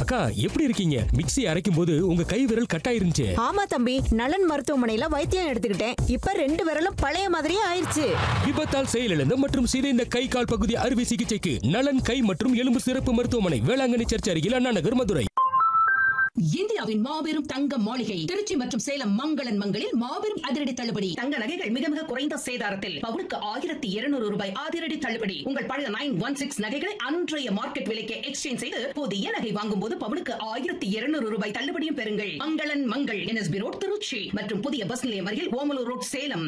அக்கா எப்படி இருக்கீங்க மிக்ஸி அரைக்கும் போது உங்க கை விரல் கட்டாயிருந்துச்சு ஆமா தம்பி நலன் மருத்துவமனையில வைத்தியம் எடுத்துக்கிட்டேன் இப்ப ரெண்டு விரலும் பழைய மாதிரியே ஆயிருச்சு விபத்தால் செயலிழந்த மற்றும் சிதைந்த கை கால் பகுதி அறுவை சிகிச்சைக்கு நலன் கை மற்றும் எலும்பு சிறப்பு மருத்துவமனை வேளாங்கண்ணி சர்ச் அருகில் அண்ணா நகர் மதுரை இந்தியாவின் மாபெரும் தங்க மாளிகை திருச்சி மற்றும் சேலம் மங்களன் மங்களில் மாபெரும் அதிரடி தள்ளுபடி தங்க நகைகள் மிக மிக குறைந்த சேதாரத்தில் பவுனுக்கு ஆயிரத்தி இருநூறு ரூபாய் அதிரடி தள்ளுபடி உங்கள் பழைய நைன் ஒன் சிக்ஸ் நகைகளை அன்றைய மார்க்கெட் விலைக்கு எக்ஸ்சேஞ்ச் செய்து புதிய நகை வாங்கும் போது பவுனுக்கு ஆயிரத்தி இருநூறு ரூபாய் தள்ளுபடியும் பெறுங்கள் மங்களன் மங்கள் என்எஸ்பி ரோட் திருச்சி மற்றும் புதிய பஸ் நிலையம் அருகில் ஓமலூர் ரோட் சேலம்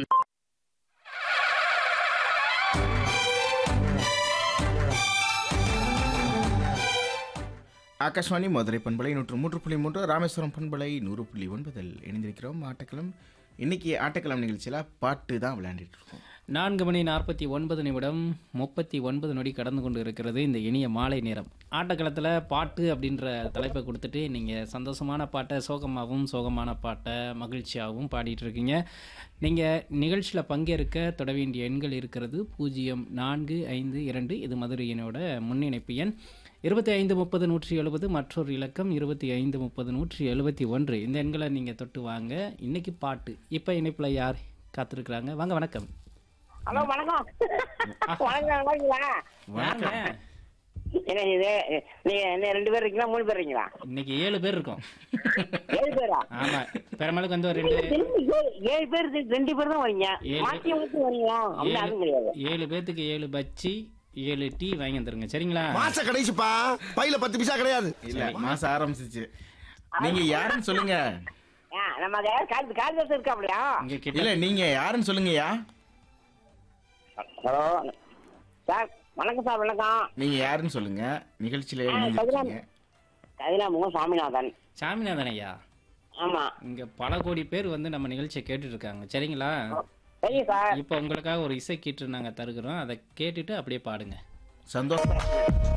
ஆகாஷ்வாணி மதுரை பண்பலை நூற்று மூன்று புள்ளி மூன்று ராமேஸ்வரம் பண்பலை நூறு புள்ளி ஒன்பதில் இணைந்திருக்கிறோம் ஆட்டக்களம் இன்னைக்கு ஆட்டக்களம் நிகழ்ச்சியில் பாட்டு தான் விளையாண்டுட்டு இருக்கோம் நான்கு மணி நாற்பத்தி ஒன்பது நிமிடம் முப்பத்தி ஒன்பது நொடி கடந்து கொண்டு இருக்கிறது இந்த இனிய மாலை நேரம் ஆட்டக்களத்தில் பாட்டு அப்படின்ற தலைப்பை கொடுத்துட்டு நீங்கள் சந்தோஷமான பாட்டை சோகமாகவும் சோகமான பாட்டை மகிழ்ச்சியாகவும் பாடிட்டு இருக்கீங்க நீங்கள் நிகழ்ச்சியில் பங்கேற்க தொட வேண்டிய எண்கள் இருக்கிறது பூஜ்ஜியம் நான்கு ஐந்து இரண்டு இது மதுரையினோட முன்னிணைப்பு எண் இருபத்தி ஐந்து முப்பது நூற்றி எழுபது மற்றொரு இலக்கம் இருபத்தி ஐந்து முப்பது நூற்றி எழுபத்தி ஒன்று இந்த எண்களை நீங்கள் தொட்டு வாங்க இன்னைக்கு பாட்டு இப்போ இணைப்பில் யார் காத்திருக்கிறாங்க வாங்க வணக்கம் ஹலோ வணக்கம் வணக்கம் வணக்கங்களா வாங்க என்ன இது நீங்க என்ன ரெண்டு பேர் இருக்கீங்களா மூணு பேர் இருக்கீங்களா இன்னைக்கு ஏழு பேர் இருக்கோம் ஏழு பேரா ஆமா பெருமாளுக்கு வந்து ஒரு ரெண்டு திரும்பி ஏழு ஏழு பேர் இருக்கு, ரெண்டு பேர் தான் வரீங்க ஏழு. மாத்தி மாத்தி வரீங்களா அப்படி அதுவும் கிடையாது ஏழு ஏழு பேர்த்துக்கு ஏழு பச்சி ஏழு டீ வாங்கி வந்துருங்க சரிங்களா மாச கடைசிப்பா பையில பத்து பைசா கிடையாது இல்ல மாசம் ஆரம்பிச்சிச்சு நீங்க யாருன்னு சொல்லுங்க ஆ, நம்ம கால் கால் இருக்கா அப்படியா இங்க கிட்ட இல்ல நீங்க யாருன்னு சொல்லுங்கய்யா ஹலோ சார் வணக்கம் சார் வணக்கம் நீங்க யாருன்னு சொல்லுங்க நிகழ்ச்சியில ஆ, இணைஞ்சிருக்கீங்க கதிராமுகம் சாமிநாதன் சாமிநாதன் ஐயா ஆமா இங்க பல கோடி பேர் வந்து நம்ம நிகழ்ச்சியை கேட்டுட்டு இருக்காங்க சரிங்களா சரி சார் இப்போ உங்களுக்காக ஒரு இசை கீற்று நாங்க தருகிறோம் அதை கேட்டுட்டு அப்படியே பாடுங்க சந்தோஷம்